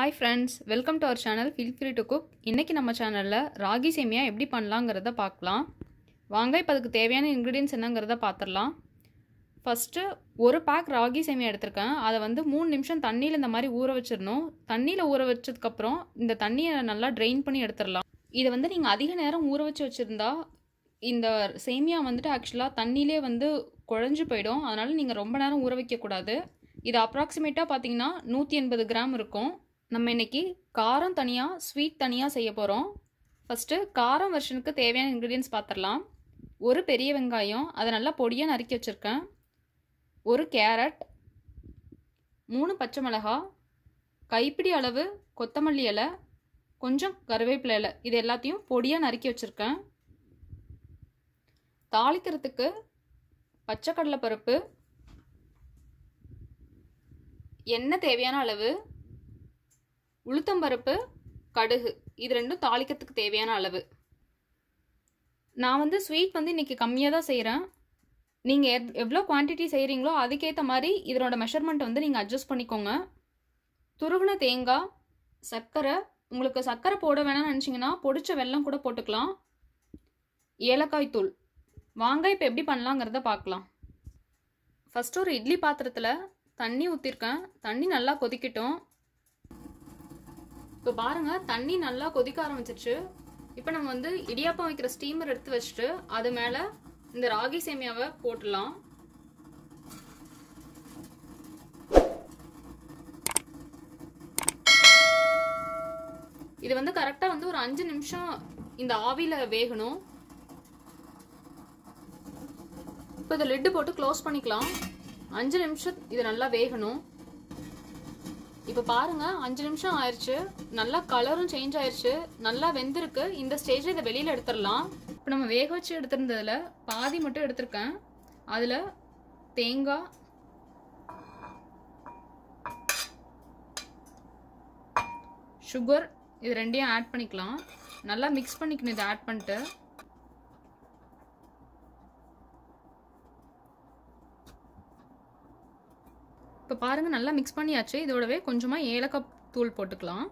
hi friends welcome to our channel feel free to cook இன்றைக்கி நம்ம சேனலில் ராகி சேமியா எப்படி பண்ணலாங்கிறத பார்க்கலாம் வாங்க இப்போ அதுக்கு தேவையான இன்க்ரீடியன்ஸ் என்னங்கிறத பார்த்துடலாம் ஃபஸ்ட்டு ஒரு பேக் ராகி சேமியா எடுத்திருக்கேன் அதை வந்து மூணு நிமிஷம் தண்ணியில் இந்த மாதிரி ஊற வச்சிடணும் தண்ணியில் ஊற வச்சதுக்கப்புறம் இந்த தண்ணியை நல்லா ட்ரெயின் பண்ணி எடுத்துடலாம் இதை வந்து நீங்கள் அதிக நேரம் ஊற வச்சு வச்சுருந்தா இந்த சேமியா வந்துட்டு ஆக்சுவலாக தண்ணியிலே வந்து குழஞ்சு போயிடும் அதனால் நீங்கள் ரொம்ப நேரம் ஊற வைக்கக்கூடாது இது அப்ராக்சிமேட்டாக பார்த்தீங்கன்னா நூற்றி எண்பது கிராம் இருக்கும் நம்ம இன்னைக்கு காரம் தனியாக ஸ்வீட் தனியாக செய்ய போகிறோம் ஃபஸ்ட்டு காரம் வெர்ஷனுக்கு தேவையான இன்க்ரீடியன்ஸ் பார்த்துடலாம் ஒரு பெரிய வெங்காயம் அதை நல்லா பொடியாக நறுக்கி வச்சுருக்கேன் ஒரு கேரட் மூணு பச்சை மிளகா கைப்பிடி அளவு கொத்தமல்லி இலை கொஞ்சம் கருவேப்பிலை இலை இது எல்லாத்தையும் பொடியாக நறுக்கி வச்சுருக்கேன் தாளிக்கிறதுக்கு பச்சை கடலைப்பருப்பு எண்ணெய் தேவையான அளவு உளுத்தம்பருப்பு கடுகு இது ரெண்டும் தாளிக்கிறதுக்கு தேவையான அளவு நான் வந்து ஸ்வீட் வந்து இன்றைக்கி கம்மியாக தான் செய்கிறேன் நீங்கள் எவ் எவ்வளோ குவான்டிட்டி செய்கிறீங்களோ அதுக்கேற்ற மாதிரி இதனோட மெஷர்மெண்ட் வந்து நீங்கள் அட்ஜஸ்ட் பண்ணிக்கோங்க துருவின தேங்காய் சர்க்கரை உங்களுக்கு சர்க்கரை போட வேணாம்னு நினச்சிங்கன்னா பொடிச்ச வெல்லம் கூட போட்டுக்கலாம் ஏலக்காய் தூள் வாங்க இப்போ எப்படி பண்ணலாங்கிறத பார்க்கலாம் ஃபஸ்ட்டு ஒரு இட்லி பாத்திரத்தில் தண்ணி ஊற்றிருக்கேன் தண்ணி நல்லா கொதிக்கட்டும் இப்போ பாருங்கள் தண்ணி நல்லா கொதிக்க ஆரம்பிச்சிருச்சு இப்போ நம்ம வந்து இடியாப்பம் வைக்கிற ஸ்டீமர் எடுத்து வச்சுட்டு அது மேலே இந்த ராகி சேமியாவை போட்டுடலாம் இது வந்து கரெக்டாக வந்து ஒரு அஞ்சு நிமிஷம் இந்த ஆவியில் வேகணும் இப்போ இதை லிட்டு போட்டு க்ளோஸ் பண்ணிக்கலாம் அஞ்சு நிமிஷம் இது நல்லா வேகணும் இப்போ பாருங்க அஞ்சு நிமிஷம் ஆயிடுச்சு நல்லா கலரும் சேஞ்ச் ஆயிடுச்சு நல்லா வெந்திருக்கு இந்த ஸ்டேஜில் இதை வெளியில் எடுத்துடலாம் இப்போ நம்ம வேக வச்சு எடுத்திருந்ததுல பாதி மட்டும் எடுத்திருக்கேன் அதில் தேங்காய் சுகர் இது ரெண்டையும் ஆட் பண்ணிக்கலாம் நல்லா மிக்ஸ் பண்ணிக்கணும் இதை ஆட் பண்ணிட்டு இப்போ பாருங்கள் நல்லா மிக்ஸ் பண்ணியாச்சு இதோடவே கொஞ்சமாக ஏலக்காய் தூள் போட்டுக்கலாம்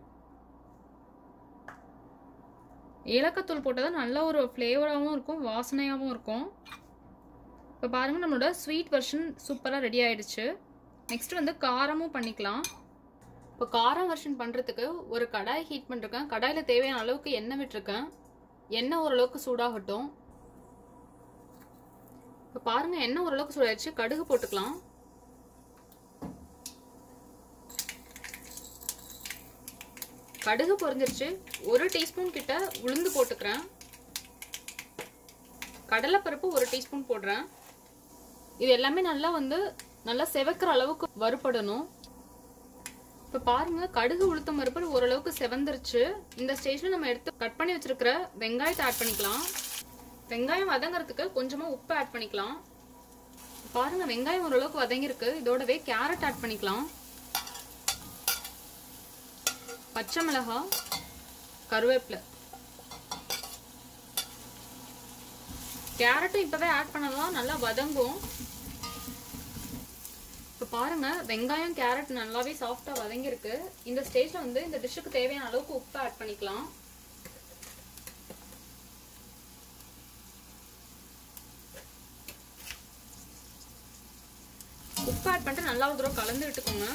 ஏலக்காய் தூள் போட்டால் தான் நல்ல ஒரு ஃப்ளேவராகவும் இருக்கும் வாசனையாகவும் இருக்கும் இப்போ பாருங்கள் நம்மளோட ஸ்வீட் வெர்ஷன் சூப்பராக ரெடி ஆயிடுச்சு நெக்ஸ்ட் வந்து காரமும் பண்ணிக்கலாம் இப்போ காரம் வெர்ஷன் பண்ணுறதுக்கு ஒரு கடாய் ஹீட் பண்ணிருக்கேன் கடாயில் தேவையான அளவுக்கு எண்ணெய் விட்டுருக்கேன் எண்ணெய் ஓரளவுக்கு சூடாகட்டும் இப்போ பாருங்கள் எண்ணெய் ஓரளவுக்கு சூடாயிடுச்சு கடுகு போட்டுக்கலாம் கடுகு பொரிஞ்சிருச்சு ஒரு டீஸ்பூன் கிட்ட உளுந்து போட்டுக்கிறேன் கடலைப்பருப்பு ஒரு டீஸ்பூன் போடுறேன் இது எல்லாமே நல்லா வந்து நல்லா செவக்கிற அளவுக்கு வறுபடணும் இப்போ பாருங்க கடுகு உளுத்தம் பருப்பு ஓரளவுக்கு செவந்துருச்சு இந்த ஸ்டேஜ்ல நம்ம எடுத்து கட் பண்ணி வச்சிருக்கிற வெங்காயத்தை ஆட் பண்ணிக்கலாம் வெங்காயம் வதங்குறதுக்கு கொஞ்சமா உப்பு ஆட் பண்ணிக்கலாம் பாருங்க வெங்காயம் ஓரளவுக்கு வதங்கிருக்கு இதோடவே கேரட் ஆட் பண்ணிக்கலாம் பச்சை மிளகாய் கருவேப்பிலை கேரட்டும் இப்போவே ஆட் பண்ணலாம் நல்லா வதங்கும் இப்போ பாருங்க வெங்காயம் கேரட் நல்லாவே சாஃப்டாக வதங்கியிருக்கு இந்த ஸ்டேஜில் வந்து இந்த டிஷ்ஷுக்கு தேவையான அளவுக்கு உப்பு ஆட் பண்ணிக்கலாம் உப்பு ஆட் பண்ணிட்டு நல்லா ஒரு தடவை கலந்து விட்டுக்கோங்க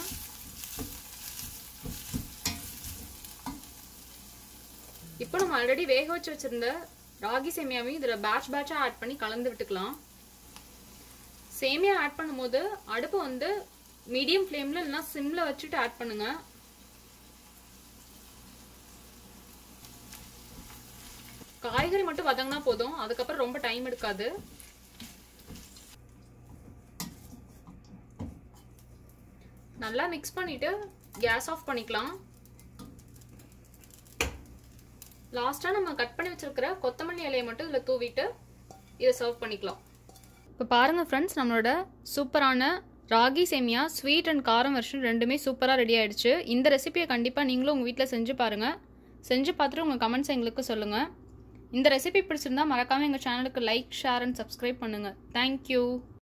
இப்போ நம்ம ஆல்ரெடி வேக வச்சு வச்சிருந்த ராகி சேமியாவையும் இதில் பேட்ச் பேட்சாக ஆட் பண்ணி கலந்து விட்டுக்கலாம் சேமியா ஆட் பண்ணும்போது அடுப்பு வந்து மீடியம் ஃப்ளேமில் இல்லைனா சிம்மில் வச்சுட்டு ஆட் பண்ணுங்க காய்கறி மட்டும் வதங்கினா போதும் அதுக்கப்புறம் ரொம்ப டைம் எடுக்காது நல்லா மிக்ஸ் பண்ணிட்டு கேஸ் ஆஃப் பண்ணிக்கலாம் லாஸ்ட்டாக நம்ம கட் பண்ணி வச்சிருக்கிற கொத்தமல்லி இலையை மட்டும் இதில் தூவிட்டு இதை சர்வ் பண்ணிக்கலாம் இப்போ பாருங்கள் ஃப்ரெண்ட்ஸ் நம்மளோட சூப்பரான ராகி சேமியா ஸ்வீட் அண்ட் காரம் வெர்ஷன் ரெண்டுமே சூப்பராக ரெடி ஆயிடுச்சு இந்த ரெசிபியை கண்டிப்பாக நீங்களும் உங்கள் வீட்டில் செஞ்சு பாருங்கள் செஞ்சு பார்த்துட்டு உங்கள் கமெண்ட்ஸ் எங்களுக்கு சொல்லுங்கள் இந்த ரெசிபி பிடிச்சிருந்தா மறக்காமல் எங்கள் சேனலுக்கு லைக் ஷேர் அண்ட் சப்ஸ்கிரைப் பண்ணுங்கள் தேங்க்யூ